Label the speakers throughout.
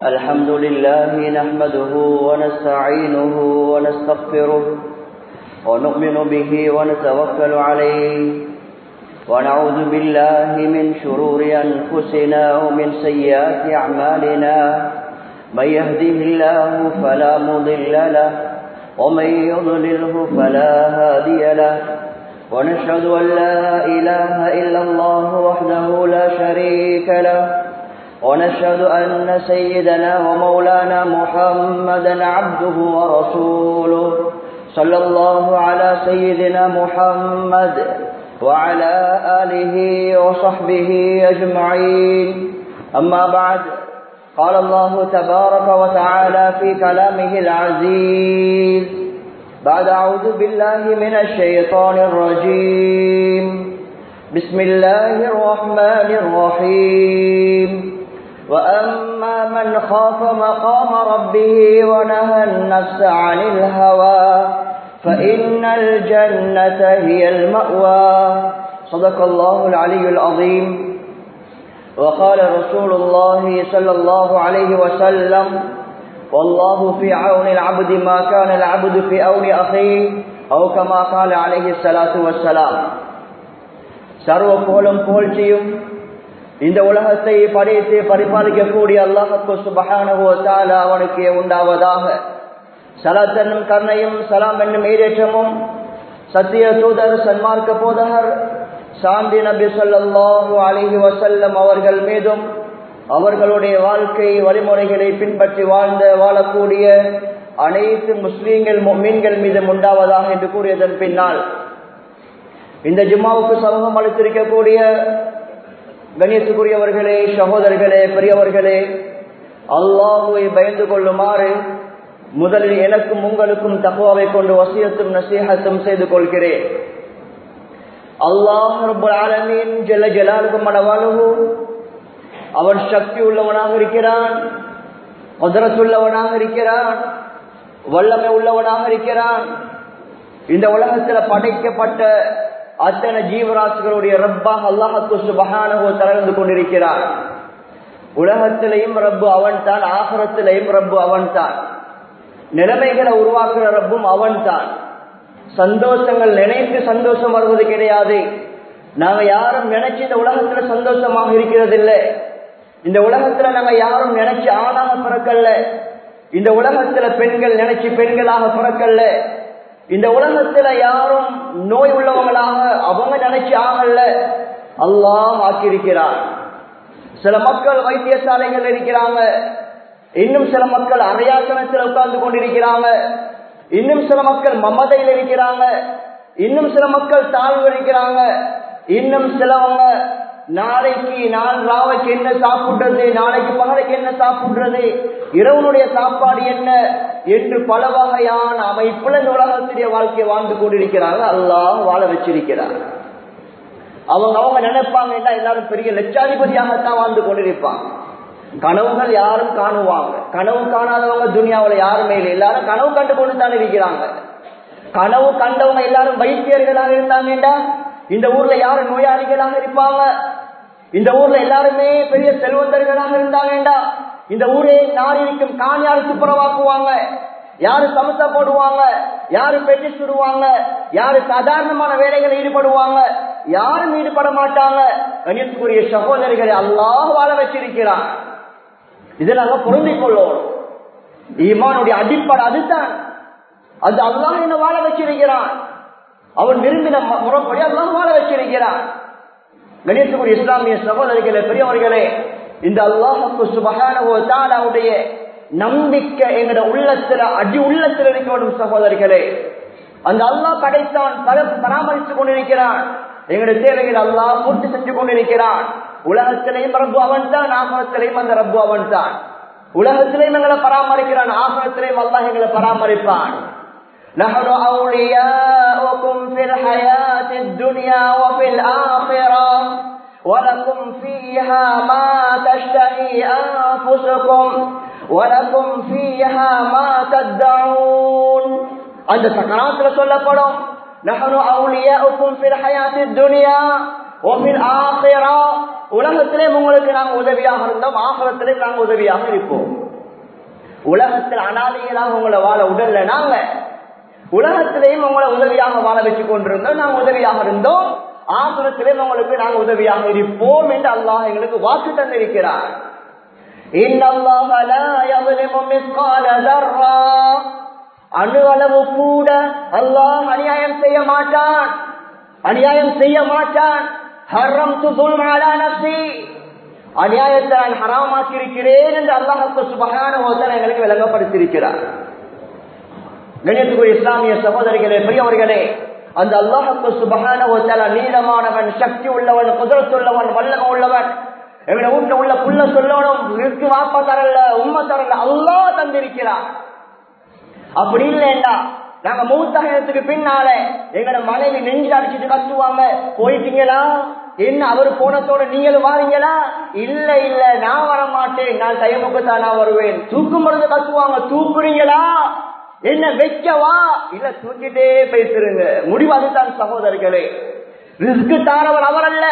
Speaker 1: الحمد لله نحمده ونستعينه ونستغفره ونؤمن به ونتوكل عليه ونعوذ بالله من شرور أنفسنا ومن سيئات أعمالنا من يهده الله فلا مضل له ومن يضلله فلا هادي له ونشهد أن لا إله إلا الله وحده لا شريك له ونشهد أن سيدنا ومولانا محمدا عبده ورسوله صلى الله على سيدنا محمد وعلى آله وصحبه أجمعين أما بعد قال الله تبارك وتعالى في كلامه العزيز بعد أعوذ بالله من الشيطان الرجيم بسم الله الرحمن الرحيم وأما من خاف مقام ربه ونهى النفس عن الهوى فإن الجنة هي المأوى صدق الله العلي العظيم وقال رسول الله صلى الله عليه وسلم والله في عون العبد ما كان العبد في عون أخيه أو كما قال عليه الصلاة والسلام சர்வ போலும் புகழ்ச்சியும் இந்த உலகத்தை படைத்து பரிபாலிக்கக்கூடிய அல்லாஹத்து சுபகானுவத்தால் அவனுக்கு உண்டாவதாக சலாத் என்னும் கருணையும் சலாம் என்னும் ஈரேற்றமும் சத்திய தூதர் சன்மார்க்க போதகர் சாந்தி நபி சொல்லாஹு அலிஹி வசல்லம் அவர்கள் மீதும் அவர்களுடைய வாழ்க்கை வழிமுறைகளை பின்பற்றி வாழ்ந்த வாழக்கூடிய அனைத்து முஸ்லீம்கள் மீன்கள் மீதும் உண்டாவதாக என்று கூறியதன் பின்னால் இந்த ஜும்மாவுக்கு சமூகம் அளித்திருக்கக்கூடிய கணியத்துக்குரியவர்களே சகோதரர்களே பெரியவர்களே அல்லாஹுவை பயந்து கொள்ளுமாறு முதலில் எனக்கும் உங்களுக்கும் தகவாவை கொண்டு வசியத்தும் நசீகத்தும் செய்து கொள்கிறேன் அல்லாஹ் ஆலமீன் ஜெல ஜலாலுக்கும் மனவாழ்வு அவன் சக்தி உள்ளவனாக இருக்கிறான் மதுரத்துள்ளவனாக இருக்கிறான் வல்லமை உள்ளவனாக இருக்கிறான் இந்த உலகத்தில் படைக்கப்பட்ட அத்தனை ஜீவராசிகளுடைய ரப்பாக அல்லாஹத்து சுபகானகோ தளர்ந்து கொண்டிருக்கிறார் உலகத்திலையும் ரப்பு அவன் தான் ஆகரத்திலையும் ரப்பு அவன் தான் நிலைமைகளை உருவாக்குற ரப்பும் அவன் தான் சந்தோஷங்கள் நினைத்து சந்தோஷம் வருவது கிடையாது நாங்க யாரும் நினைச்சு இந்த உலகத்துல சந்தோஷமாக இருக்கிறது இல்லை இந்த உலகத்துல நாங்க யாரும் நினைச்சு ஆணாக பிறக்கல்ல இந்த உலகத்துல பெண்கள் நினைச்சு பெண்களாக பிறக்கல்ல இந்த உலகத்துல யாரும் நோய் உள்ளவங்களாக அவங்க நினைச்சு ஆகல அல்லாம் ஆக்கியிருக்கிறார் சில மக்கள் வைத்தியசாலைகள் இருக்கிறாங்க இன்னும் சில மக்கள் அரையாசனத்தில் உட்கார்ந்து கொண்டிருக்கிறாங்க இன்னும் சில மக்கள் மமதையில் இருக்கிறாங்க இன்னும் சில மக்கள் தாழ்வு இருக்கிறாங்க இன்னும் சிலவங்க நாளைக்கு நாள் ராவைக்கு என்ன சாப்பிடுறது நாளைக்கு பகலுக்கு என்ன சாப்பிடுறது இரவனுடைய சாப்பாடு என்ன என்று பல வகையான அமைப்புல இந்த உலகத்துடைய வாழ்க்கையை வாழ்ந்து கொண்டிருக்கிறாங்க அல்லாஹ் வாழ வச்சிருக்கிறார் அவங்க அவங்க நினைப்பாங்க எல்லாரும் பெரிய லட்சாதிபதியாகத்தான் வாழ்ந்து கொண்டிருப்பாங்க கனவுகள் யாரும் காணுவாங்க கனவு காணாதவங்க துனியாவில் யாருமே இல்லை எல்லாரும் கனவு கண்டு கொண்டு தான் இருக்கிறாங்க கனவு கண்டவங்க எல்லாரும் வைத்தியர்களாக இருந்தாங்கடா இந்த ஊர்ல யாரும் நோயாளிகளாக இருப்பாங்க இந்த ஊர்ல எல்லாருமே பெரிய செல்வந்தர்களாக இருந்தாங்கடா இந்த ஊரே நாரிக்கும் காணியார் துப்புரவாக்குவாங்க யாரு சமத்தா போடுவாங்க யாரு பெட்டி சுடுவாங்க யாரு சாதாரணமான வேலைகள் ஈடுபடுவாங்க யாரும் ஈடுபட மாட்டாங்க கணியத்துக்குரிய சகோதரிகளை அல்லாஹ் வாழ வச்சிருக்கிறான் இதை நாங்க பொருந்திக் கொள்ளணும் ஈமானுடைய அடிப்படை அதுதான் அது அல்லாஹ் என்ன வாழ வச்சிருக்கிறான் அவன் விரும்பின முறைப்படி அல்லாஹ் வாழ வச்சிருக்கிறான் கணியத்துக்குரிய இஸ்லாமிய சகோதரிகளே பெரியவர்களே இந்த அல்லாஹுக்கு சுபகானுடைய நம்பிக்கை எங்கட உள்ளத்துல அடி உள்ளத்தில் இருக்கணும் சகோதரிகளே அந்த அல்லாஹ் படைத்தான் பராமரித்துக் கொண்டிருக்கிறான் எங்களுடைய தேவைகள் அல்லாஹ் பூர்த்தி செஞ்சு கொண்டிருக்கிறான் உலகத்திலையும் ரப்பு அவன் தான் ஆகலத்திலையும் அந்த ரப்பு அவன் தான் உலகத்திலையும் எங்களை பராமரிக்கிறான் ஆகலத்திலையும் அல்லாஹ் எங்களை பராமரிப்பான் نحن أولياؤكم في الحياة الدنيا وفي الآخرة ولكم فيها ما تشتهي أنفسكم ولكم فيها ما تدعون அந்த சக்கராத்துல சொல்லப்படும் நஹனு அவுலியாவுக்கும் ஃபில் ஹயாத்தித் துன்யா ஒஃபில் ஆஹிரா உலகத்திலே உங்களுக்கு நாங்கள் உதவியாக இருந்தோம் ஆகலத்திலே நாங்கள் உதவியாக இருப்போம் உலகத்தில் அனாதைகளாக உங்களை வாழ உடல்ல நாங்க உலகத்திலேயும் உங்களை உதவியாக வாழ வச்சு கொண்டிருந்தோம் நாங்க உதவியாக இருந்தோம் ஆசுரத்திலேயும் உங்களுக்கு நாங்க உதவியாக இருப்போம் என்று அல்லாஹ் எங்களுக்கு வாக்கு தந்திருக்கிறார் அணு அளவு கூட அல்லாஹ் அநியாயம் செய்ய மாட்டான் அநியாயம் செய்ய மாட்டான் ஹர்ரம் துல் நப்சி அநியாயத்தை நான் ஹராமாக்கி இருக்கிறேன் என்று அல்லாஹு சுபகான எங்களுக்கு விளங்கப்படுத்தியிருக்கிறார் கணியத்துக்குரிய இஸ்லாமிய சகோதரிகளே பெரியவர்களே அந்த அல்லாஹுக்கு சுபகான நீளமானவன் சக்தி உள்ளவன் குதிரத்துள்ளவன் வல்லம உள்ளவன் எங்களை வீட்டுல உள்ள புள்ள சொல்லணும் இருக்கு வாப்பா தரல உண்மை தரல அல்லா தந்திருக்கிறார் அப்படி இல்லைண்டா நாங்க மூத்தகத்துக்கு பின்னால எங்கட மனைவி நெஞ்சு அடிச்சுட்டு கத்துவாங்க போயிட்டீங்களா என்ன அவர் போனத்தோட நீங்களும் வாரீங்களா இல்ல இல்ல நான் வர மாட்டேன் நான் தையமுகத்தான் நான் வருவேன் தூக்கும் பொழுது கத்துவாங்க தூக்குறீங்களா என்ன வைக்கவா இல்ல தூக்கிட்டே பேசுறீங்க முடிவு அதுதான் சகோதரர்களே ரிஸ்க் தாரவர் அவர் அல்ல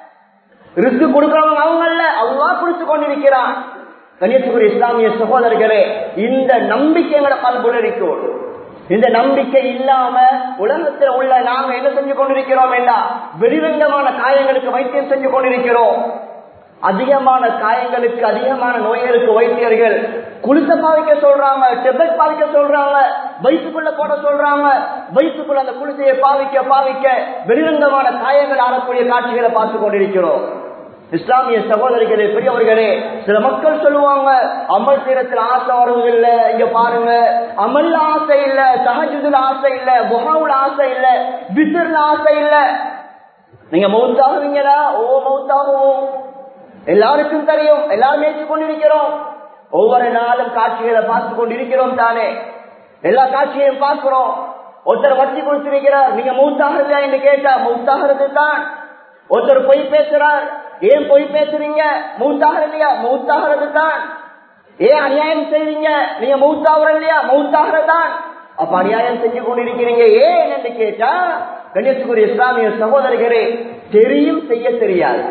Speaker 1: ரிஸ்க் கொடுக்கிறவங்க அவங்க அல்ல அவ்வா கொடுத்து கொண்டிருக்கிறான் கன்னியாகுமரி இஸ்லாமிய சகோதரர்களே இந்த நம்பிக்கை எங்களை பல்புல இருக்கும் இந்த நம்பிக்கை இல்லாம உலகத்தில் உள்ள நாங்க என்ன செஞ்சு கொண்டிருக்கிறோம் என்ன வெளிரங்கமான காயங்களுக்கு வைத்தியம் செஞ்சு கொண்டிருக்கிறோம் அதிகமான காயங்களுக்கு அதிகமான நோய்களுக்கு வைத்தியர்கள் குளிச பாவிக்க சொல்றாங்க டெப்லெட் பாவிக்க சொல்றாங்க வயிற்றுக்குள்ள போட சொல்றாங்க வயிற்றுக்குள்ள அந்த குளிசையை பாவிக்க பாவிக்க வெளிரங்கமான காயங்கள் ஆடக்கூடிய காட்சிகளை பார்த்து கொண்டிருக்கிறோம் இஸ்லாமிய சகோதரிகளே பெரியவர்களே சில மக்கள் சொல்லுவாங்க அமல் தீரத்தில் ஆசை வருவதில்லை இங்க பாருங்க அமல் ஆசை இல்ல சஹஜுதுல ஆசை இல்ல புகாவுல ஆசை இல்ல விசிறுல ஆசை இல்ல நீங்க மௌத்தாகுவீங்களா ஓ மௌத்தாகுவோம் எல்லாருக்கும் தெரியும் எல்லாரும் ஏற்றுக் கொண்டிருக்கிறோம் ஒவ்வொரு நாளும் காட்சிகளை பார்த்து கொண்டிருக்கிறோம் தானே எல்லா காட்சியையும் பார்க்கிறோம் ஒருத்தர் வட்டி கொடுத்திருக்கிறார் நீங்க மௌத்தாகிறதா என்று கேட்டா மௌத்தாகிறது தான் ஒருத்தர் பொய் பேசுறார் ஏன் பொய் பேசுறீங்க மௌத்தாக இல்லையா மௌத்தாகிறது தான் ஏன் அநியாயம் செய்வீங்க நீங்க மௌத்தாகிற இல்லையா மௌத்தாகிறது தான் அப்ப அநியாயம் செஞ்சு கொண்டிருக்கிறீங்க ஏன் என்று கேட்டா கணேசுக்குரிய இஸ்லாமிய சகோதரிகளே தெரியும் செய்ய தெரியாது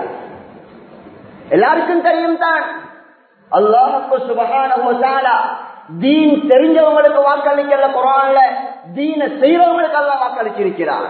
Speaker 1: எல்லாருக்கும் தெரியும் தான் அல்லாஹுக்கு சுபகான தீன் தெரிஞ்சவங்களுக்கு வாக்களிக்கல குரான்ல தீன செய்யறவங்களுக்கு எல்லாம் வாக்களிச்சிருக்கிறார்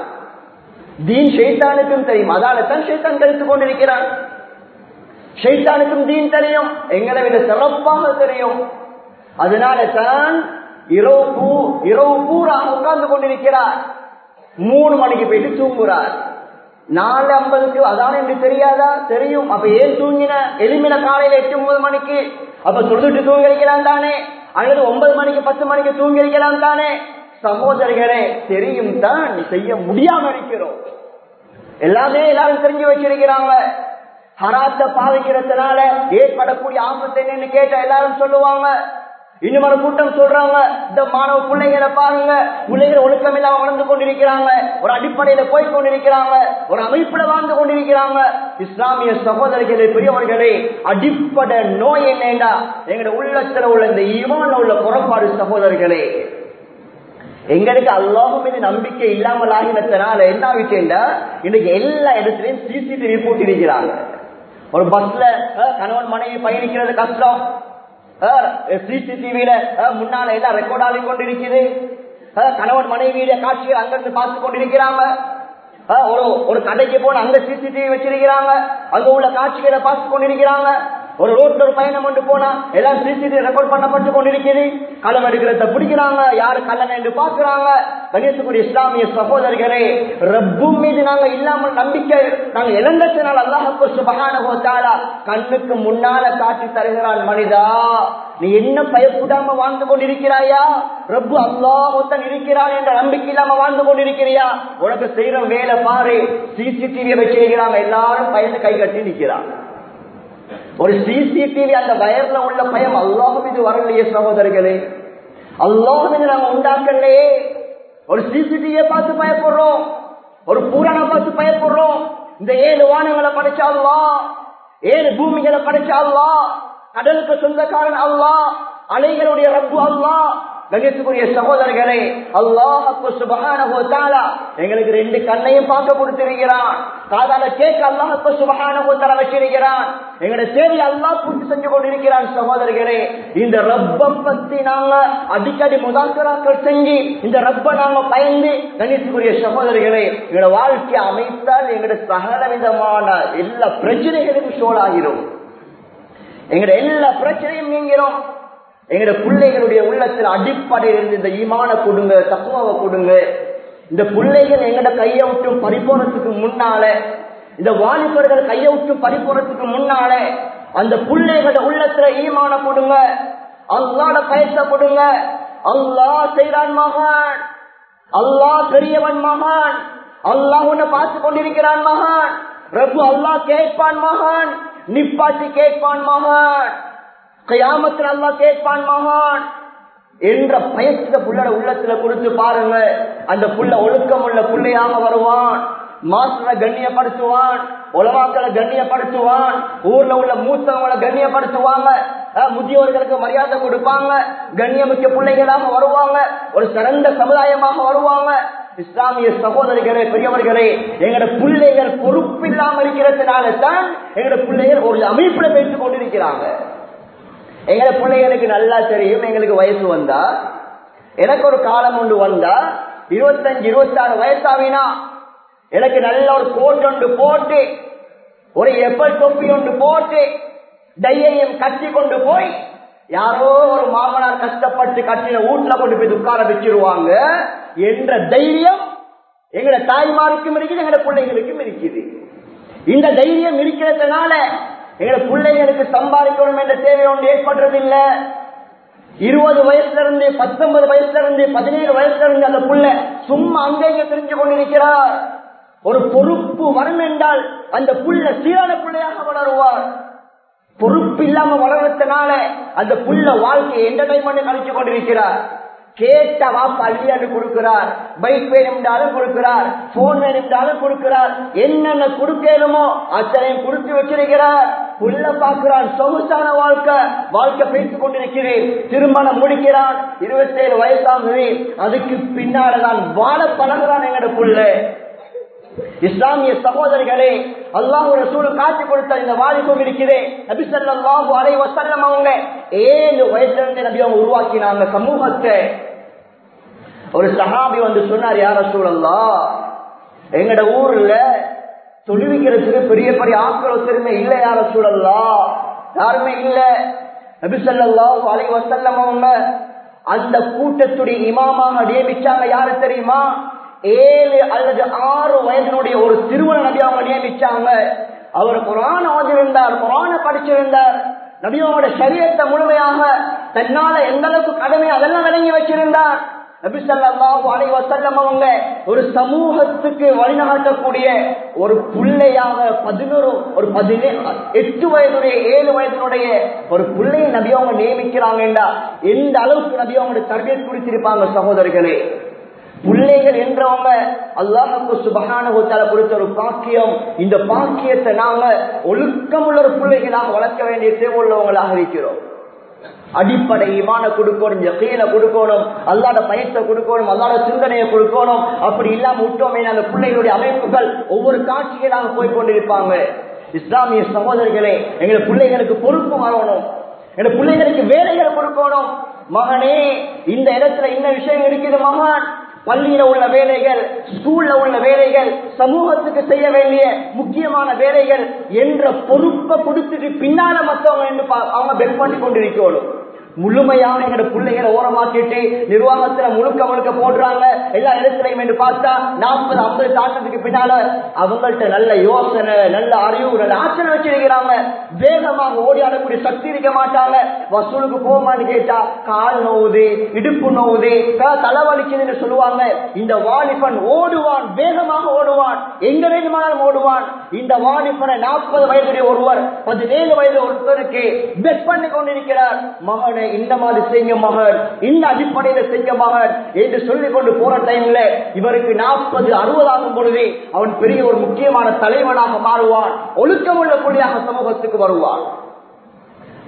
Speaker 1: தீன் ஷைத்தானுக்கும் தெரியும் அதால தான் ஷைத்தான் கழித்துக் கொண்டிருக்கிறான் ஷைத்தானுக்கும் தீன் தெரியும் எங்களை விட சிறப்பாக தெரியும் அதனால தான் இரவு பூ இரவு பூரா உட்கார்ந்து கொண்டிருக்கிறார் மூணு மணிக்கு போயிட்டு தூங்குறார் நாலு ஐம்பதுக்கு அதான எனக்கு தெரியாதா தெரியும் அப்ப ஏன் தூங்கின எலுமின காலையில எட்டு ஒன்பது மணிக்கு அப்ப சொல்லிட்டு தூங்கி வைக்கலாம் தானே அல்லது ஒன்பது மணிக்கு பத்து மணிக்கு தூங்கி வைக்கலாம் தானே சகோதரர்களே தெரியும் தான் செய்ய முடியாம இருக்கிறோம் எல்லாமே எல்லாரும் தெரிஞ்சு வச்சிருக்கிறாங்க ஹராத்த பாவிக்கிறதுனால ஏற்படக்கூடிய ஆபத்து என்னன்னு கேட்டா எல்லாரும் சொல்லுவாங்க இன்னும் ஒரு கூட்டம் சொல்றாங்க இந்த மாணவ பிள்ளைகளை பாருங்க பிள்ளைகள் ஒழுக்கம் இல்லாம வளர்ந்து கொண்டிருக்கிறாங்க ஒரு அடிப்படையில போய் கொண்டிருக்கிறாங்க ஒரு அமைப்புல வாழ்ந்து கொண்டிருக்கிறாங்க இஸ்லாமிய சகோதரர்களே பெரியவர்களே அடிப்படை நோய் என்னண்டா எங்களுடைய உள்ளத்துல உள்ள இந்த ஈவான்ல உள்ள புறப்பாடு சகோதரர்களே எங்களுக்கு அல்லாஹும் மீது நம்பிக்கை இல்லாமல் ஆகினத்தினால என்ன ஆகிட்டேன்டா இன்னைக்கு எல்லா இடத்துலயும் சிசிடிவி போட்டிருக்கிறாங்க ஒரு பஸ்ல கணவன் மனைவி பயணிக்கிறது கஷ்டம் சிசிடிவியில முன்னால எல்லாம் ரெக்கார்ட் ஆகி கொண்டிருக்குது கணவன் மனைவியில காட்சிகள் அங்கிருந்து பார்த்து கொண்டிருக்கிறாங்க ஒரு ஒரு கடைக்கு போன அங்க சிசிடிவி வச்சிருக்கிறாங்க அங்க உள்ள காட்சிகளை பார்த்து கொண்டிருக்கிறாங்க ஒரு ரோட்ல ஒரு பயணம் கொண்டு போனா எல்லாம் சிசிடிவி ரெக்கார்ட் பண்ணப்பட்டு கொண்டிருக்கிறது களம் எடுக்கிறத பிடிக்கிறாங்க யாரு கல்லன் என்று பாக்குறாங்க கணேசக்குடி இஸ்லாமிய சகோதரர்களே ரப்பும் மீது நாங்க இல்லாமல் நம்பிக்கை நாங்க இழந்தத்தினால் அல்லாஹுக்கு சுபகான போத்தாலா கண்ணுக்கு முன்னால காட்சி தருகிறான் மனிதா நீ என்ன பயப்படாம வாழ்ந்து கொண்டிருக்கிறாயா ரப்பு அல்லாஹத்தன் இருக்கிறான் என்ற நம்பிக்கை இல்லாம வாழ்ந்து கொண்டிருக்கிறியா உனக்கு செய்யற வேலை பாரு சிசிடிவியை வச்சிருக்கிறாங்க எல்லாரும் பயந்து கை கட்டி நிக்கிறாங்க ஒரு சிசிடிவி அந்த வயர்ல உள்ள பயம் அல்லாஹும் இது வரலையே சகோதரர்களே அல்லாஹும் இது நாங்க உண்டாக்கலையே ஒரு சிசிடிவியை பார்த்து பயப்படுறோம் ஒரு பூரண பார்த்து பயப்படுறோம் இந்த ஏழு வானங்களை படைச்சாலா ஏழு பூமிகளை படைச்சாலா கடலுக்கு சொந்தக்காரன் அல்லா அலைகளுடைய ரப்பு அல்லா கணித்துக்குரிய சகோதரர்களே அல்லாஹு சுபஹானஹு தஆலா எங்களுக்கு ரெண்டு கண்ணையும் பார்க்க கொடுத்திருக்கிறான் காதால கேட்க அல்லாஹு சுபஹானஹு தஆலா வச்சிருக்கிறான் எங்களுடைய தேவை அல்லாஹ் பூர்த்தி செஞ்சு கொண்டிருக்கிறான் சகோதரர்களே இந்த ரப்ப பத்தி நாங்க அடிக்கடி முதாக்கராக்கள் செஞ்சு இந்த ரப்ப நாங்க பயந்து கணித்துக்குரிய சகோதரர்களே எங்களோட வாழ்க்கையை அமைத்தால் எங்களுடைய சகல விதமான எல்லா பிரச்சனைகளும் சோழாகிறோம் எங்களுடைய எல்லா பிரச்சனையும் நீங்கிறோம் எங்களுடைய பிள்ளைகளுடைய உள்ளத்தில் அடிப்படையில் இருந்து இந்த ஈமான கொடுங்க தத்துவாவை கொடுங்க இந்த பிள்ளைகள் எங்கட கையை விட்டும் பறிப்போறதுக்கு முன்னால இந்த வாலிபர்கள் கையை விட்டும் பறிப்போறதுக்கு முன்னால அந்த பிள்ளைகளோட உள்ளத்துல ஈமான கொடுங்க அல்லாட பயச கொடுங்க அல்லாஹ் செய்றான் மகான் அல்லாஹ் பெரியவன் மகான் அல்லாஹ் உன்னை பார்த்து கொண்டிருக்கிறான் மகான் ரப்பு அல்லாஹ் கேட்பான் மகான் நிப்பாட்டி கேட்பான் மகான் கயாமத்தில் அல்லா கேட்பான் மகான் என்ற பயத்த புள்ளட உள்ளத்துல கொடுத்து பாருங்க அந்த புள்ள ஒழுக்கம் உள்ள புள்ளையாக வருவான் மாசனை கண்ணியப்படுத்துவான் உலமாக்களை கண்ணியப்படுத்துவான் ஊர்ல உள்ள மூத்தவங்களை கண்ணியப்படுத்துவாங்க அஹ், முதியோர்களுக்கு மரியாதை கொடுப்பாங்க கண்ணியமிக்க பிள்ளைகளாக வருவாங்க ஒரு சிறந்த சமுதாயமாக வருவாங்க இஸ்லாமிய சகோதரிகளே பெரியவர்களே எங்களோட பிள்ளைகள் பொறுப்பு இல்லாம இருக்கிறதுனால தான் எங்களோட பிள்ளைகள் ஒரு அமைப்புல பேசிக் கொண்டிருக்கிறாங்க எங்களை பிள்ளைகளுக்கு நல்லா தெரியும் எங்களுக்கு வயசு வந்தா எனக்கு ஒரு காலம் ஒன்று வந்தா இருபத்தஞ்சு இருபத்தாறு வயசாவினா எனக்கு நல்ல ஒரு கோட் ஒன்று போட்டு ஒரு எப்பல் தொப்பி ஒன்று போட்டு டையையும் கட்டி கொண்டு போய் யாரோ ஒரு மாமனார் கஷ்டப்பட்டு கட்டின வீட்டுல கொண்டு போய் உட்கார வச்சிருவாங்க என்ற தைரியம் எங்கட தாய்மாருக்கும் இருக்குது எங்கட பிள்ளைகளுக்கும் இருக்குது இந்த தைரியம் இருக்கிறதுனால எங்க பிள்ளைகளுக்கு சம்பாதிக்கணும் என்ற தேவை ஒன்று ஏற்படுறதில்ல இருபது வயசுல இருந்து பத்தொன்பது வயசுல இருந்து பதினேழு வயசுல இருந்து அந்த புள்ள சும்மா அங்கங்க தெரிஞ்சு கொண்டிருக்கிறார் ஒரு பொறுப்பு வரும் என்றால் அந்த புள்ள சீரான பிள்ளையாக வளருவார் பொறுப்பு இல்லாம வளர்றதுனால அந்த புள்ள வாழ்க்கையை என்டர்டைன்மெண்ட் கழிச்சு கொண்டிருக்கிறார் கேட்ட வாப்பா அள்ளியாண்டு கொடுக்கிறார் பைக் வேணும்னாலும் கொடுக்கிறார் போன் வேணும்னாலும் கொடுக்கிறார் என்னென்ன கொடுக்கலுமோ அத்தனையும் கொடுத்து வச்சிருக்கிறார் புள்ள பார்க்கிறான் சொகுசான வாழ்க்கை வாழ்க்கை பேசிக் கொண்டிருக்கிறேன் திருமணம் முடிக்கிறான் இருபத்தேழு வயசாகுது அதுக்கு பின்னால்தான் வாழ பழகுறான் எங்கட புள்ள இஸ்லாமிய சகோதரிகளே அல்லாஹு ரசூல் காட்சி கொடுத்த இந்த வாலிபம் இருக்கிறேன் நபி ஸல்லல்லாஹு அலைஹி வஸல்லம் அவங்க ஏழு வயசுல இருந்து நபி அவங்க உருவாக்கினாங்க சமூகத்தை ஒரு சஹாபி வந்து சொன்னார் யார் ரசூலல்லாஹ் எங்கட ஊர்ல தொழுவிக்கிறதுக்கு பெரிய பெரிய ஆட்கள் ஒருத்தருமே இல்ல யார் ரசூலல்லாஹ் யாருமே இல்ல நபி ஸல்லல்லாஹு அலைஹி வஸல்லம் அவங்க அந்த கூட்டத்துடைய இமாமாக நியமிச்சாங்க யாரு தெரியுமா ஏழு அல்லது ஆறு வயதினுடைய ஒரு திருமண நபி அவங்க நியமிச்சாங்க அவர் குரான் ஓதிருந்தார் குரான படிச்சிருந்தார் நபி அவங்களோட சரீரத்தை முழுமையாக தன்னால எந்த அளவுக்கு கடமை அதெல்லாம் விளங்கி வச்சிருந்தார் நபி ஸல்லல்லாஹு அலைஹி வஸல்லம் அவங்க ஒரு சமூகத்துக்கு வழிநடத்தக்கூடிய ஒரு பிள்ளையாக பதினோரு ஒரு பதினே எட்டு வயதுடைய ஏழு வயதினுடைய ஒரு பிள்ளையை நபி அவங்க நியமிக்கிறாங்கடா எந்த அளவுக்கு நபி அவங்களுடைய தர்பியத் குறித்திருப்பாங்க சகோதரர்களே பிள்ளைகள் என்றவங்க அல்லாஹுக்கு சுபகான கொடுத்த ஒரு பாக்கியம் இந்த பாக்கியத்தை நாங்க ஒழுக்கமுள்ள ஒரு பிள்ளைகளாக வளர்க்க வேண்டிய தேவை உள்ளவங்களாக இருக்கிறோம் அடிப்படை இமான கொடுக்கணும் கீழே கொடுக்கணும் அல்லாத பயத்தை கொடுக்கணும் அல்லாத சிந்தனையை கொடுக்கணும் அப்படி இல்லாம விட்டோமே அந்த பிள்ளைகளுடைய அமைப்புகள் ஒவ்வொரு காட்சிகளாக போய் கொண்டிருப்பாங்க இஸ்லாமிய சகோதரிகளே எங்களை பிள்ளைகளுக்கு பொறுப்பு வரணும் எங்க பிள்ளைகளுக்கு வேலைகளை கொடுக்கணும் மகனே இந்த இடத்துல இந்த விஷயம் இருக்குது மகான் பள்ளியில உள்ள வேலைகள் ஸ்கூல்ல உள்ள வேலைகள் சமூகத்துக்கு செய்ய வேண்டிய முக்கியமான வேலைகள் என்ற பொறுப்பை கொடுத்துட்டு பின்னால மத்தவங்க என்று பா- அவங்க பெல் பண்ணி கொண்டிருக்கணும் முழுமையாக எங்களோட பிள்ளைகளை ஓரமாக்கிட்டு நிர்வாகத்துல முழுக்க முழுக்க போடுறாங்க எல்லா இடத்துலையும் என்று பார்த்தா நாற்பது ஐம்பது தாண்டத்துக்கு பின்னால அவங்கள்ட்ட நல்ல யோசனை நல்ல அறிவு நல்ல ஆச்சனை வச்சிருக்கிறாங்க வேகமாக ஓடி ஆடக்கூடிய சக்தி இருக்க மாட்டாங்க வசூலுக்கு போமான்னு கேட்டா கால் நோவுது இடுப்பு நோவுது த- தலைவலிக்குதுன்னு சொல்லுவாங்க இந்த வாலிபன் ஓடுவான் வேகமாக ஓடுவான் எங்க வேண்டுமானாலும் ஓடுவான் இந்த வாலிபனை நாற்பது வயதுடைய ஒருவர் பதினேழு வயது ஒருத்தருக்கு பெட் பண்ணி கொண்டிருக்கிறார் மகனை இந்த மாதிரி செய்ய மகன் இந்த அடிப்படையில செய்ய மகன் என்று சொல்லிக் கொண்டு போற டைம்ல இவருக்கு நாற்பது அறுபது ஆகும் பொழுது அவன் பெரிய ஒரு முக்கியமான தலைவனாக மாறுவான் ஒழுக்கமுள்ள புள்ளியாக சமூகத்துக்கு வருவான்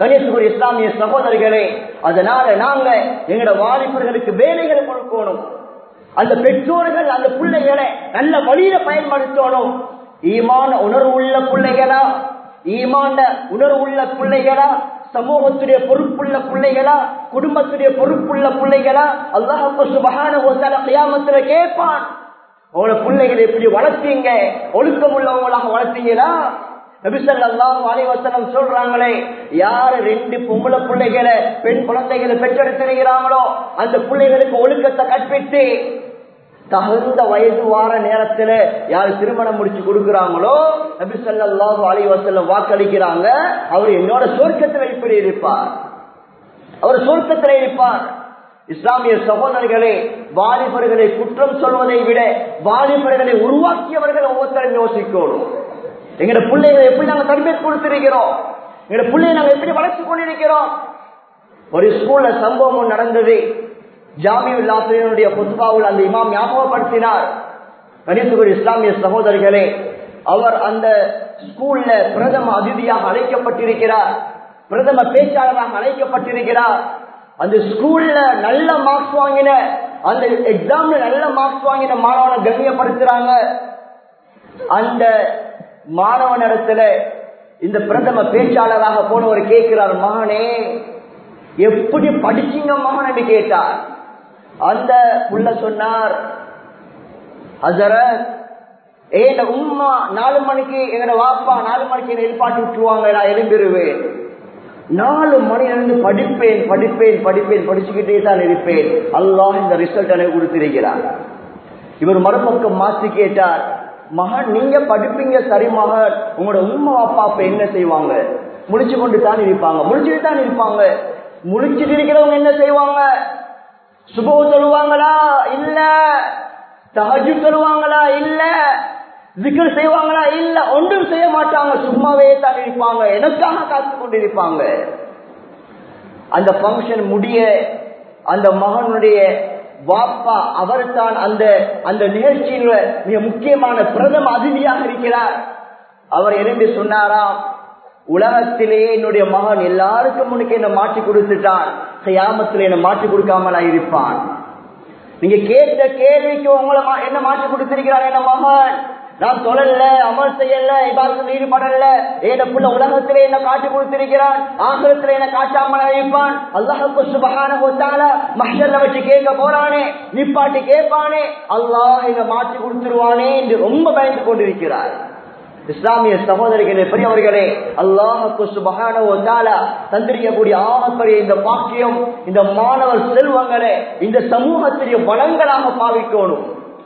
Speaker 1: கணேசுக்குரிய இஸ்லாமிய சகோதரிகளே அதனால நாங்க எங்களோட வாலிபர்களுக்கு வேலைகளை கொடுக்கணும் அந்த பெற்றோர்கள் அந்த பிள்ளைகளை நல்ல வழியில பயன்படுத்தணும் ஈமான உணர்வு உள்ள பிள்ளைகளா ஈமான உணர்வு உள்ள பிள்ளைகளா சமூகத்துடைய பொறுப்புள்ள பிள்ளைகளா குடும்பத்துடைய பொறுப்புள்ள பிள்ளைகளா அல்லாஹ் சுபகான கியாமத்துல கேட்பான் உங்களோட பிள்ளைகளை எப்படி வளர்த்தீங்க ஒழுக்கம் உள்ளவங்களாக வளர்த்தீங்களா நபிசல்லாஹு அலைவசனம் சொல்றாங்களே யாரு ரெண்டு பொம்பளை பிள்ளைகளை பெண் குழந்தைகளை பெற்றெடுத்திருக்கிறாங்களோ அந்த பிள்ளைகளுக்கு ஒழுக்கத்தை கற்பித்து தகுந்த வயது வார நேரத்துல யார் திருமணம் முடிச்சு கொடுக்கிறாங்களோ நபி சொல்லாஹு அலைவசல்லம் வாக்களிக்கிறாங்க அவர் என்னோட சொர்க்கத்துல இப்படி இருப்பார் அவர் சொர்க்கத்துல இருப்பார் இஸ்லாமிய சகோதரர்களே வாலிபர்களை குற்றம் சொல்வதை விட வாலிபர்களை உருவாக்கியவர்கள் ஒவ்வொருத்தரும் யோசிக்கணும் எங்கட பிள்ளைகளை எப்படி நாங்க தர்பியத் கொடுத்திருக்கிறோம் எங்கட பிள்ளைகளை நாங்க எப்படி வளர்ச்சி கொண்டிருக்கிறோம் ஒரு ஸ்கூல்ல சம்பவம் நடந்தது ஜாமியுல் ஆசிரியனுடைய புத்பாவில் அந்த இமாம் ஞாபகப்படுத்தினார் கணிசுகுர் இஸ்லாமிய சகோதரர்களே அவர் அந்த ஸ்கூல்ல பிரதம அதிதியாக அழைக்கப்பட்டிருக்கிறார் பிரதம பேச்சாளராக அழைக்கப்பட்டிருக்கிறார் அந்த ஸ்கூல்ல நல்ல மார்க்ஸ் வாங்கின அந்த எக்ஸாம்ல நல்ல மார்க்ஸ் வாங்கின மாணவனை கண்ணியப்படுத்துறாங்க அந்த மாணவனிடத்துல இந்த பிரதம பேச்சாளராக போனவர் கேட்கிறார் மகனே எப்படி படிச்சீங்க மகன் என்று கேட்டார் அந்த புள்ள சொன்னார் ஹசரத் ஏன் உம்மா நாலு மணிக்கு எங்கட வாப்பா நாலு மணிக்கு என்ன எழுப்பாட்டி விட்டுருவாங்க நான் எழும்பிடுவேன் நாலு மணிலிருந்து படிப்பேன் படிப்பேன் படிப்பேன் படிச்சுக்கிட்டே தான் இருப்பேன் அல்லாஹ் இந்த ரிசல்ட் எனக்கு கொடுத்திருக்கிறார் இவர் மறுபக்கம் மாற்றி கேட்டார் மகன் நீங்க படிப்பீங்க சரி மகன் உங்களோட உண்மை அப்பா அப்ப என்ன செய்வாங்க முடிச்சு கொண்டு தான் இருப்பாங்க முடிச்சுட்டு தான் இருப்பாங்க முடிச்சுட்டு இருக்கிறவங்க என்ன செய்வாங்க சுபோ சொல்லுவாங்களா இல்ல தஹஜு சொல்லுவாங்களா இல்ல ஜிக்கர் செய்வாங்களா இல்ல ஒன்றும் செய்ய மாட்டாங்க சும்மாவே தான் இருப்பாங்க எனக்காக காத்து கொண்டு இருப்பாங்க அந்த பங்கன் முடிய அந்த மகனுடைய வாப்பா அவர் தான் அந்த அந்த நிகழ்ச்சியில் மிக முக்கியமான பிரதம அதிதியாக இருக்கிறார் அவர் எழுந்து சொன்னாராம் உலகத்திலேயே என்னுடைய மகன் எல்லாருக்கும் முன்னுக்கு என்ன மாற்றி கொடுத்துட்டான் கையாமத்தில் என்ன மாற்றி கொடுக்காமலா இருப்பான் நீங்க கேட்ட கேள்விக்கு உங்களை என்ன மாற்றி கொடுத்திருக்கிறார் என்ன மகன் நான் தொழல அமல் செய்யல இபாதத்தில் ஈடுபடல ஏன புள்ள உலகத்திலே என்ன காட்டி கொடுத்திருக்கிறான் ஆசிரத்துல என்ன காட்டாமல் இருப்பான் அல்லாஹுக்கு சுபகான போட்டால மஹல்ல வச்சு கேட்க போறானே நிப்பாட்டி கேட்பானே அல்லாஹ் இங்க மாற்றி கொடுத்துருவானே என்று ரொம்ப பயந்து கொண்டிருக்கிறார் இஸ்லாமிய சகோதரிகளே பெரியவர்களே அல்லாஹுக்கு சுபகான தந்திரிக்கக்கூடிய ஆகப்பெரிய இந்த பாக்கியம் இந்த மாணவர் செல்வங்களை இந்த சமூகத்திரிய வளங்களாக பாவிக்கணும்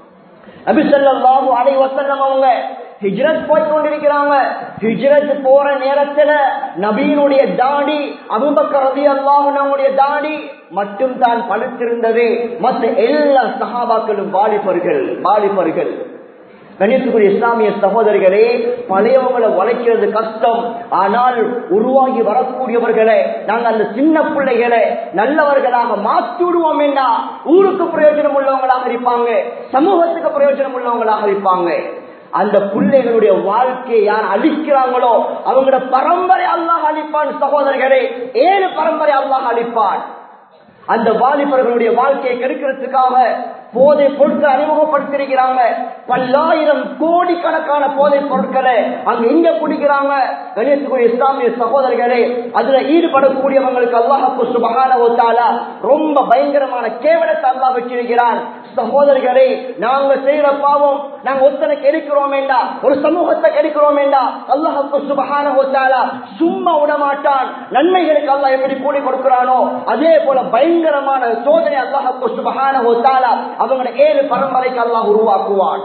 Speaker 1: நபிசல்லாஹு அலை வசல்லம் அவங்க ஹிஜ்ரத் போய் கொண்டிருக்கிறாங்க ஹிஜ்ரத் போற நேரத்துல நபீனுடைய தாடி அபுபக்கர் ரதி அல்லாஹுடைய தாடி மட்டும் தான் படுத்திருந்தது மற்ற எல்லா சகாபாக்களும் வாலிபர்கள் வாலிபர்கள் கணித்துக்குரிய இஸ்லாமிய சகோதரிகளே பழையவங்களை வளைக்கிறது கஷ்டம் ஆனால் உருவாகி வரக்கூடியவர்களை நாங்கள் அந்த சின்ன பிள்ளைகளை நல்லவர்களாக மாற்றி விடுவோம் என்ன ஊருக்கு பிரயோஜனம் உள்ளவங்களாக இருப்பாங்க சமூகத்துக்கு பிரயோஜனம் உள்ளவங்களாக இருப்பாங்க அந்த பிள்ளைகளுடைய வாழ்க்கையை யார் அழிக்கிறாங்களோ அவங்களோட பரம்பரை அல்லாஹ் அழிப்பான் சகோதரர்களே ஏழு பரம்பரை அல்லாஹ் அழிப்பான் அந்த வாலிபர்களுடைய வாழ்க்கையை கெடுக்கிறதுக்காக போதை பொருட்களை அறிமுகப்படுத்திருக்கிறாங்க பல்லாயிரம் கோடிக்கணக்கான போதை பொருட்களை அங்க எங்க குடிக்கிறாங்க கணேசக்குரிய இஸ்லாமிய சகோதரர்களே அதுல ஈடுபடக்கூடியவங்களுக்கு அல்லாஹு சுபகான ஒத்தாலா ரொம்ப பயங்கரமான கேவலத்தை அல்லா வச்சிருக்கிறான் சகோதரர்களே நாங்க செய்யற பாவம் நாங்க ஒத்தனை கெடுக்கிறோம் வேண்டா ஒரு சமூகத்தை கெடுக்கிறோம் வேண்டா அல்லாஹு சுபகான ஒத்தாலா சும்மா விடமாட்டான் நன்மைகளுக்கு அல்லாஹ் எப்படி கூடி கொடுக்கிறானோ அதே போல பயங்கரமான சோதனை அல்லாஹு சுபகான ஒத்தாலா அவங்கள ஏழு பரம்பரைக்கு அல்லாஹ் உருவாக்குவான்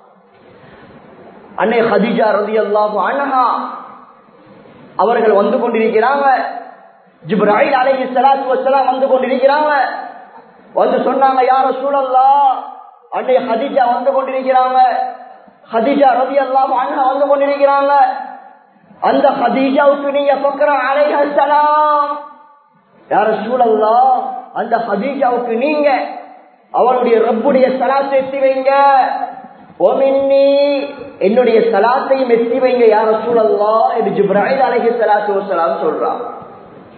Speaker 1: அன்னை ஹதிஜா ரதி அல்லாஹு அனஹா அவர்கள் வந்து கொண்டிருக்கிறாங்க ஜிப்ராஹில் அலஹி சலாத்து வசலாம் வந்து கொண்டிருக்கிறாங்க வந்து சொன்னாங்க யார சூழல்லா அன்னை ஹதிஜா வந்து கொண்டிருக்கிறாங்க ஹதிஜா ரதி அல்லாஹு அண்ணா வந்து கொண்டிருக்கிறாங்க அந்த ஹதீஜாவுக்கு நீங்க பக்கற அலைஹலாம் யார சூழல்லா அந்த ஹதீஜாவுக்கு நீங்க அவளுடைய ரப்புடைய சலாத்தை எத்தி வைங்க ஓமின்னி என்னுடைய சலாத்தையும் எத்தி வைங்க யார சூழல்லா என்று ஜிப்ராஹில் அலஹி சலாத்து வசலாம் சொல்றான்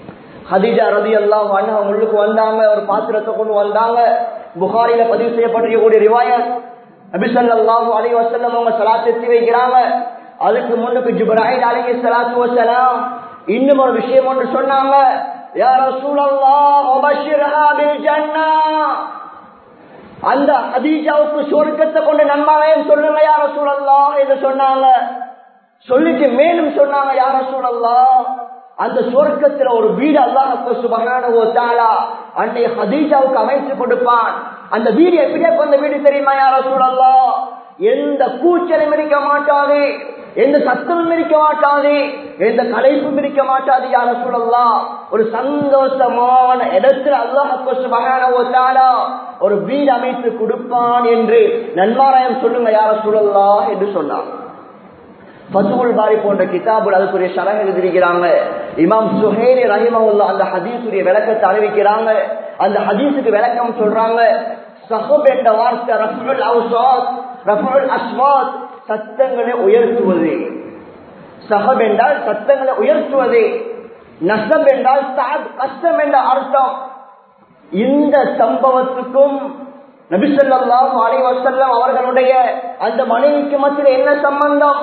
Speaker 1: ஹதீஜா ரதி எல்லாம் அவங்க உள்ளுக்கு வந்தாங்க ஒரு பாத்திரத்தை கொண்டு வந்தாங்க புகாரில பதிவு செய்யப்பட்டிருக்கக்கூடிய ரிவாயத் நபிசல்லாஹு அலி வசல்லம் அவங்க சலாத் எத்தி வைக்கிறாங்க அதுக்கு முன்னுக்கு ஜிப்ராஹில் அலி சலாத்து வசலாம் இன்னும் ஒரு விஷயம் ஒன்று சொன்னாங்க யா ரசூலல்லாஹ் வபஷிர்ஹா பில் ஜன்னah அந்த ஹதீஜாவுக்கு சொர்க்கத்தை கொண்டு நன்மாலயம் சொல்லுங்க யார சூழல்லாம் என்று சொன்னாங்க சொல்லிட்டு மேலும் சொன்னாங்க யார சூழல்லாம் அந்த சொர்க்கத்துல ஒரு வீடு அல்லாஹ் சுபகான அன்னை ஹதீஜாவுக்கு அமைத்து கொடுப்பான் அந்த வீடு எப்படியா அந்த வீடு தெரியுமா யார சூழல்லாம் எந்த கூச்சலும் இருக்க மாட்டாது எந்த சத்தமும் இருக்க மாட்டாது எந்த கலைப்பும் இருக்க மாட்டாது யார சூழல்லாம் ஒரு சந்தோஷமான இடத்துல அல்லாஹால ஒரு வீடு அமைத்து கொடுப்பான் என்று நன்மாராயம் சொல்லுங்க யார சூழல்லா என்று சொன்னார் பசுகுல் பாரி போன்ற கிதாபுல் அதுக்குரிய சரக எழுதியிருக்கிறாங்க இமாம் சுஹேரி ரஹிமவுல்லா அந்த ஹதீஸுடைய விளக்கத்தை அறிவிக்கிறாங்க அந்த ஹதீஸுக்கு விளக்கம் சொல்றாங்க சஹப் என்ற வார்த்தை ரஃபுல் அவுசாத் ரஃபுல் அஸ்வாத் சத்தங்களை உயர்த்துவது சஹப் என்றால் சத்தங்களை உயர்த்துவது நசம் என்றால் சாத் கஷ்டம் என்ற அர்த்தம் இந்த சம்பவத்துக்கும் நபிசல்லாஹு அலைவசல்லம் அவர்களுடைய அந்த மனைவிக்கு மத்தியில் என்ன சம்பந்தம்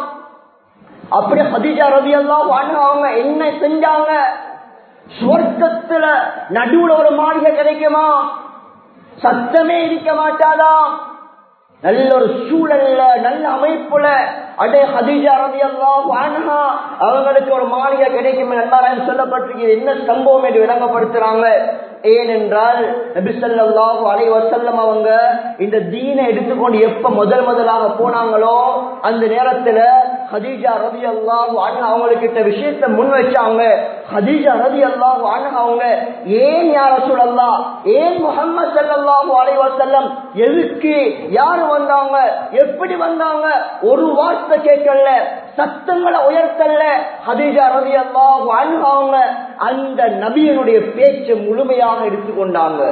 Speaker 1: அப்படி ஹதிஜா ரவி எல்லாம் அவங்க என்ன செஞ்சாங்க சுவர்க்கத்துல நடுவுல ஒரு மாளிகை கிடைக்குமா சத்தமே இருக்க மாட்டாதா நல்ல ஒரு சூழல்ல நல்ல அமைப்புல அடே ஹதீஜா ரவி எல்லாம் அவங்களுக்கு ஒரு மாளிகை கிடைக்கும் நன்மாராயம் சொல்லப்பட்டிருக்கு என்ன சம்பவம் என்று விளங்கப்படுத்துறாங்க ஏனென்றால் நபிசல்லாஹு அலை வசல்லம் அவங்க இந்த தீனை எடுத்துக்கொண்டு எப்ப முதல் முதலாக போனாங்களோ அந்த நேரத்துல ஹதீஜா ரதி அல்லாஹு அவங்களுக்கு விஷயத்த முன் வச்சாங்க ஹதீஜா ரதி அல்லாஹு அவங்க ஏன் யார சொல்லலாம் ஏன் முகமது சல்லாஹூ அலை வசல்லம் எதுக்கு யாரு வந்தாங்க எப்படி வந்தாங்க ஒரு வார்த்தை கேட்கல சத்தங்களை உயர்த்தல்ல ஹதீஜா ரதி அல்லாஹு அவங்க அந்த நபியனுடைய பேச்சை முழுமையாக எடுத்துக்கொண்டாங்க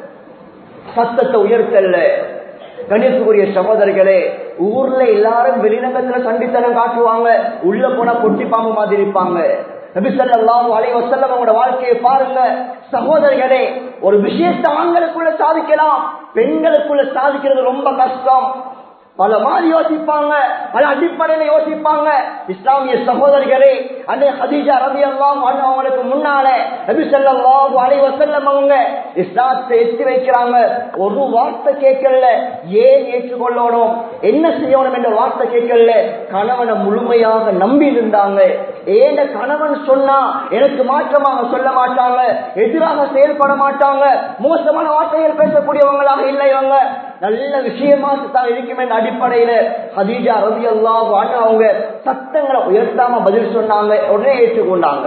Speaker 1: சத்தத்தை உயர்த்தல்ல கணியத்துக்குரிய சகோதரிகளே ஊர்ல எல்லாரும் வெளிநகரத்துல சண்டித்தனம் காட்டுவாங்க உள்ள போனா பொட்டி பாம்பு மாதிரி இருப்பாங்க நபிசல்லாம் அலை வசல்லம் அவங்களோட வாழ்க்கையை பாருங்க சகோதரிகளே ஒரு விஷயத்தை ஆண்களுக்குள்ள சாதிக்கலாம் பெண்களுக்குள்ள சாதிக்கிறது ரொம்ப கஷ்டம் பல மாதிரி யோசிப்பாங்க பல அடிப்படையில யோசிப்பாங்க இஸ்லாமிய சகோதரிகளே அன்னை ஹதீஜா ரவி எல்லாம் அவங்களுக்கு முன்னால நபி சொல்லாம் அலை வசல்லம் அவங்க இஸ்லாத்தை எத்தி வைக்கிறாங்க ஒரு வார்த்தை கேட்கல ஏன் ஏற்றுக்கொள்ளணும் என்ன செய்யணும் என்ற வார்த்தை கேட்கல கணவனை முழுமையாக நம்பி இருந்தாங்க ஏண்ட கணவன் சொன்னா எனக்கு மாற்றமாக சொல்ல மாட்டாங்க எதிராக செயல்பட மாட்டாங்க மோசமான வார்த்தைகள் பேசக்கூடியவங்களாக இல்லை இவங்க நல்ல விஷயமா தான் இருக்கும் என்ற அடிப்படையில ஹதீஜா ரவி அல்லாஹ் அவங்க சத்தங்களை உயர்த்தாம பதில் சொன்னாங்க உடனே ஏற்றுக்கொண்டாங்க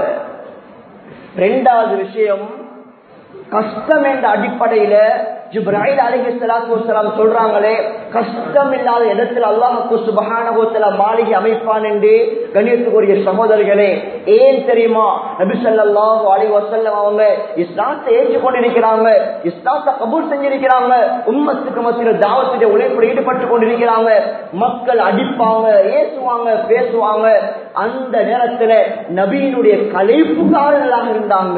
Speaker 1: ரெண்டாவது விஷயம் கஷ்டம் என்ற அடிப்படையில ஜிப்ராஹில் அலிஹி சலாத்து வசலாம் சொல்றாங்களே கஷ்டம் இல்லாத இடத்துல அல்லாஹு சுபஹானகோத்தல மாளிகை அமைப்பான் என்று கண்ணியத்துக்குரிய சகோதரர்களே ஏன் தெரியுமா நபி ஸல்லல்லாஹு அலைஹி வஸல்லம் அவங்க இஸ்லாத்தை ஏற்றுக்கொண்டிருக்கிறாங்க இஸ்லாத்தை கபூல் செஞ்சிருக்கிறாங்க உம்மத்துக்கு மத்தியில் தாவத்துடைய உழைப்பில் ஈடுபட்டு கொண்டிருக்கிறாங்க மக்கள் அடிப்பாங்க ஏசுவாங்க பேசுவாங்க அந்த நேரத்துல நபியினுடைய கலைப்புக்காரர்களாக இருந்தாங்க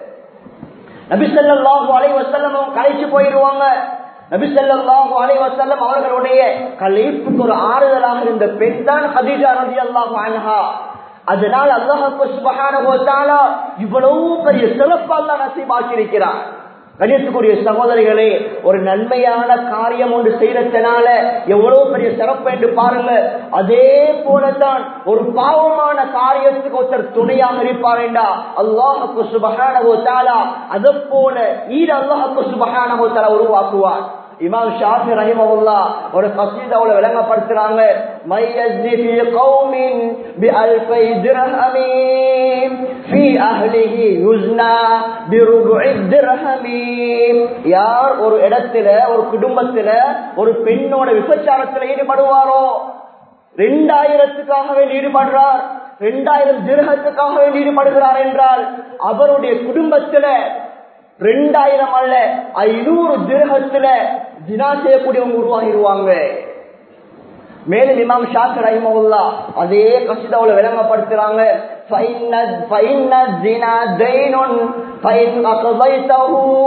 Speaker 1: நபிசல்லாஹு அலை வசல்லம் அவங்க கலைச்சு போயிடுவாங்க நபிசல்லாஹு அலை வசல்லம் அவர்களுடைய கலைப்புக்கு ஒரு ஆறுதலாக இருந்த பெண் தான் ஹதீஜா ரதி அல்லாஹு அன்ஹா அதனால் அல்லாஹு சுபஹான இவ்வளவு பெரிய சிறப்பு அல்லா நசீபாக்கியிருக்கிறார் கணியத்துக்குரிய சகோதரிகளே ஒரு நன்மையான காரியம் ஒன்று செய்யறதுனால எவ்வளவு பெரிய சிறப்பு என்று பாருங்க அதே போலதான் ஒரு பாவமான காரியத்துக்கு ஒருத்தர் துணையாக இருப்பாரேண்டா அல்லாஹுக்கு சுபகானகோ தாலா அதை போல ஈடு அல்லாஹுக்கு சுபகானகோ தாலா உருவாக்குவார் இமாம் ஷாஃபி ரஹிமஹுல்லா ஒரு கசீதாவுல விளங்கப்படுத்துறாங்க மையஸ்னி ஃபீ கௌமின் பி அல்ஃபை திர்ஹமீம் ஃபீ அஹ்லிஹி யுஸ்னா பி ருபுஇ திர்ஹமீம் யார் ஒரு இடத்துல ஒரு குடும்பத்துல ஒரு பெண்ணோட விபச்சாரத்துல ஈடுபடுவாரோ ரெண்டாயிரத்துக்காக வேண்டி ஈடுபடுறார் ரெண்டாயிரம் திருகத்துக்காக வேண்டி ஈடுபடுகிறார் என்றால் அவருடைய குடும்பத்துல ரெண்டாயிரம் அல்ல ஐநூறு திருகத்துல தினா செய்யக்கூடியவங்க உருவாகிடுவாங்க மேலும் இமாம் ஷாக் ரஹிமவுல்லா அதே கசிதாவுல விளங்கப்படுத்துறாங்க فإن فإن الزنا دين فإن أقضيته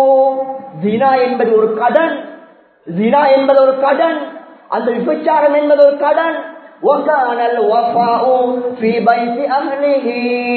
Speaker 1: زنا என்பது ஒரு கடன் ஜினா என்பது ஒரு கடன் அந்த விபச்சாரம் என்பது ஒரு கடன் وكان الوفاء في بيت أهله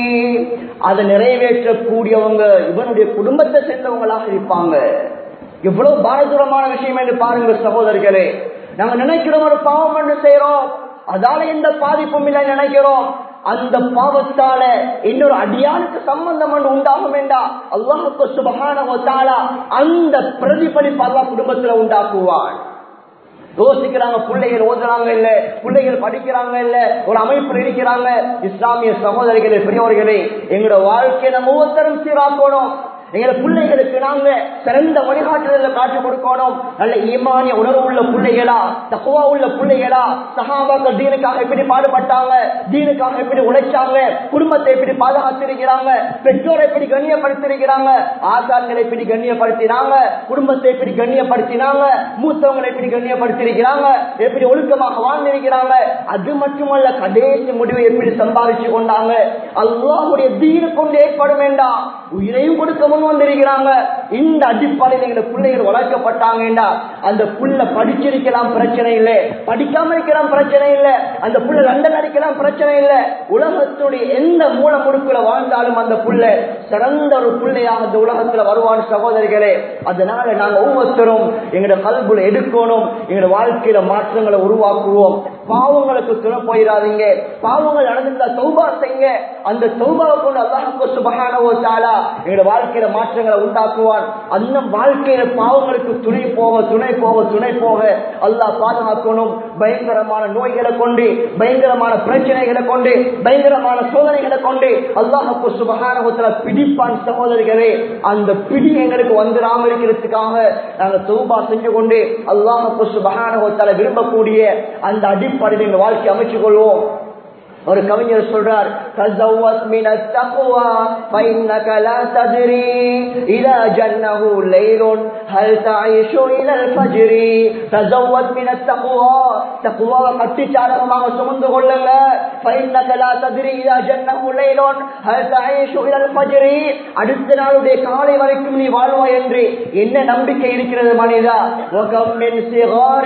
Speaker 1: அதை நிறைவேற்றக்கூடியவங்க இவனுடைய குடும்பத்தை சேர்ந்தவங்களாக இருப்பாங்க எவ்வளவு பாரதூரமான விஷயம் என்று பாருங்க சகோதரர்களே நாங்க நினைக்கிறோம் ஒரு பாவம் என்று செய்யறோம் அதால எந்த பாதிப்பும் இல்லை நினைக்கிறோம் அந்த பாவத்தால இன்னொரு அடியானுக்கு சம்பந்தம் ஒன்று உண்டாகும் என்றா அல்லாஹுக்கு சுபகான அந்த பிரதிபலிப்பு அல்லா குடும்பத்துல உண்டாக்குவான் யோசிக்கிறாங்க பிள்ளைகள் ஓதுறாங்க இல்ல பிள்ளைகள் படிக்கிறாங்க இல்ல ஒரு அமைப்பில் இருக்கிறாங்க இஸ்லாமிய சகோதரிகளே பெரியவர்களே எங்களோட வாழ்க்கையை நம்ம ஒவ்வொருத்தரும் சீராக்கணும் எங்களை பிள்ளைகளுக்கு நாங்க சிறந்த வழிகாட்டுதல காட்சி கொடுக்கணும் நல்ல ஈமானிய உணர்வு உள்ள பிள்ளைகளா தக்குவா உள்ள பிள்ளைகளா சகாபாக்கள் தீனுக்காக எப்படி பாடுபட்டாங்க தீனுக்காக எப்படி உழைச்சாங்க குடும்பத்தை எப்படி பாதுகாத்திருக்கிறாங்க பெற்றோரை எப்படி கண்ணியப்படுத்திருக்கிறாங்க ஆசான்களை எப்படி கண்ணியப்படுத்தினாங்க குடும்பத்தை எப்படி கண்ணியப்படுத்தினாங்க மூத்தவங்களை எப்படி கண்ணியப்படுத்திருக்கிறாங்க எப்படி ஒழுக்கமாக வாழ்ந்திருக்கிறாங்க அது மட்டுமல்ல கடைசி முடிவை எப்படி சம்பாதிச்சு கொண்டாங்க அல்லாவுடைய தீனு கொண்டு ஏற்படும் வேண்டாம் உயிரையும் கொடுக்க முன் வந்திருக்கிறாங்க இந்த அடிப்படையில் எங்க பிள்ளைகள் வளர்க்கப்பட்டாங்கன்னா அந்த புள்ள படிச்சிருக்கலாம் பிரச்சனை இல்லை படிக்காம இருக்கலாம் பிரச்சனை இல்லை அந்த புள்ள லண்டன் அடிக்கலாம் பிரச்சனை இல்லை உலகத்துடைய எந்த மூல முடுக்குல வாழ்ந்தாலும் அந்த புள்ள சிறந்த ஒரு பிள்ளையாக இந்த உலகத்துல வருவான் சகோதரிகளே அதனால நாங்க ஒவ்வொருத்தரும் எங்களோட கல்புல எடுக்கணும் எங்களோட வாழ்க்கையில மாற்றங்களை உருவாக்குவோம் பாவங்களுக்கு துணை போயிடாதீங்க பாவங்கள் நடந்திருந்தா சௌபா செய்யுங்க அந்த சௌபாவை கொண்டு அல்லாஹுக்கு சுபகானவோ தாலா எங்களோட வாழ்க்கையில மாற்றங்களை உண்டாக்குவான் அந்த வாழ்க்கையில பாவங்களுக்கு துணை போக துணை போக துணை போக அல்லாஹ் பாதுகாக்கணும் பயங்கரமான நோய்களை கொண்டு பயங்கரமான பிரச்சனைகளை கொண்டு பயங்கரமான சோதனைகளை கொண்டு அல்லாஹுக்கு சுபகானவத்துல பிடிப்பான் சகோதரிகளே அந்த பிடி எங்களுக்கு வந்துடாம இருக்கிறதுக்காக நாங்கள் சௌபா செஞ்சு கொண்டு அல்லாஹுக்கு சுபகானவத்தால விரும்பக்கூடிய அந்த அடிப்படையில் எங்க வாழ்க்கை அமைச்சு கொள்வோம் ஒரு கவிஞர் சொல்றார் தஸவ்வத் மின தக்வா فإنك لا تدري إذا جنه ليل هل تعيش إلى الفجر تزود من التقوى تقوى கட்டி சாதகமாக சுமந்து கொள்ளுங்க فإنك لا تدري إذا جنه ليل هل تعيش إلى الفجر அடுத்த நாளுடைய காலை வரைக்கும் நீ வாழ்வாய் என்று என்ன நம்பிக்கை இருக்கிறது மனிதா وكم من صغار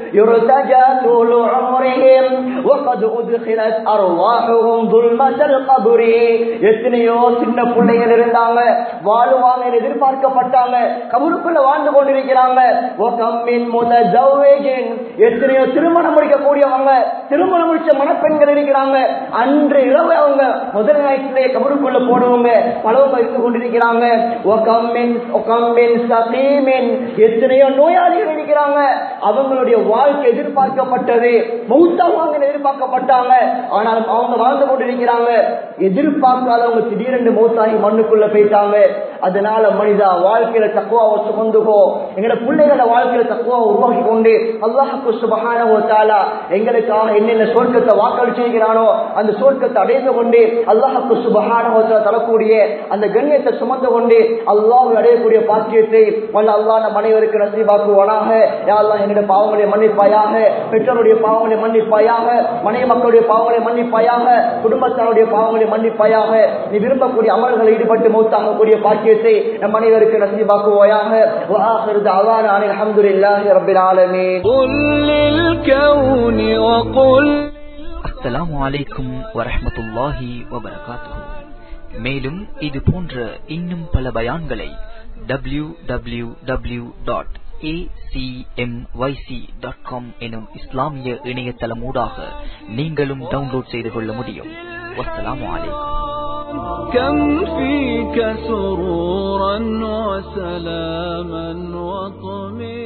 Speaker 1: يرتجى طول عمرهم وقد أدخلت அர்வாஹும் துல்மத்தல் கபுரி எத்தனையோ சின்ன பிள்ளைகள் இருந்தாங்க வாழுவாங்க எதிர்பார்க்கப்பட்டாங்க கபருக்குள்ள வாழ்ந்து கொண்டிருக்கிறாங்க எத்தனையோ திருமணம் முடிக்கக்கூடியவங்க திருமணம் முடிச்ச மணப்பெண்கள் இருக்கிறாங்க அன்று இரவு அவங்க முதல் நாட்டிலே கபருக்குள்ள போடுவங்க பலவங்க இருந்து கொண்டிருக்கிறாங்க எத்தனையோ நோயாளிகள் இருக்கிறாங்க அவங்களுடைய வாழ்க்கை எதிர்பார்க்கப்பட்டது மௌத்தாவாங்க எதிர்பார்க்கப்பட்டாங்க ஆனால் அவங்க வாழ்ந்து கொண்டிருக்கிறாங்க எதிர்பார்க்காதவங்க திடீரென்று மௌத்தாகி மண்ணுக்குள்ள போயிட்டாங்க அதனால மனிதா வாழ்க்கையில தக்குவாவை சுமந்துகோ எங்களை பிள்ளைகள வாழ்க்கையில தக்குவா உருவாக்கி கொண்டு அல்லாஹுக்கு சுபகான எங்களுக்காக என்னென்ன சொர்க்கத்தை வாக்களிச்சிருக்கிறானோ அந்த சொர்க்கத்தை அடைந்து கொண்டு அல்லாஹுக்கு சுபகான தரக்கூடிய அந்த கண்ணியத்தை சுமந்து கொண்டு அல்லாஹ் அடையக்கூடிய பாக்கியத்தை வல்ல அல்லாஹ் நம் அனைவருக்கு நசிபாக்குவானாக யாரெல்லாம் என்னுடைய பாவங்களை மன்னிப்பாயாக பெற்றோருடைய பாவங்களை மன்னிப்பாயாக மனைவி மக்களுடைய பாவங்களை மன்னிப்பாயாக குடும்பத்தாருடைய பாவங்களை மன்னிப்பாயாக நீ விரும்பக்கூடிய அமல்களை ஈடுபட்டு மௌத்தாகக்கூடிய பாக்கியத்தை நம் அனைவருக்கு நசிபாக்குவாயாக الحمد لله رب العالمين
Speaker 2: قل للكون وقل
Speaker 3: அஸ்ஸலாமு அலைக்கும் வரஹ்மத்துல்லாஹி வபரகாத்துஹு மேலும் இது போன்ற இன்னும் பல பயான்களை W W W dot acmyc.com எனும் இஸ்லாமிய இணையதளமூடாக நீங்களும் டவுன்லோட் செய்து கொள்ள முடியும் வஸ்ஸலாமு அலைக்கும்
Speaker 2: كم فيك سرورا وسلاما وطمئنا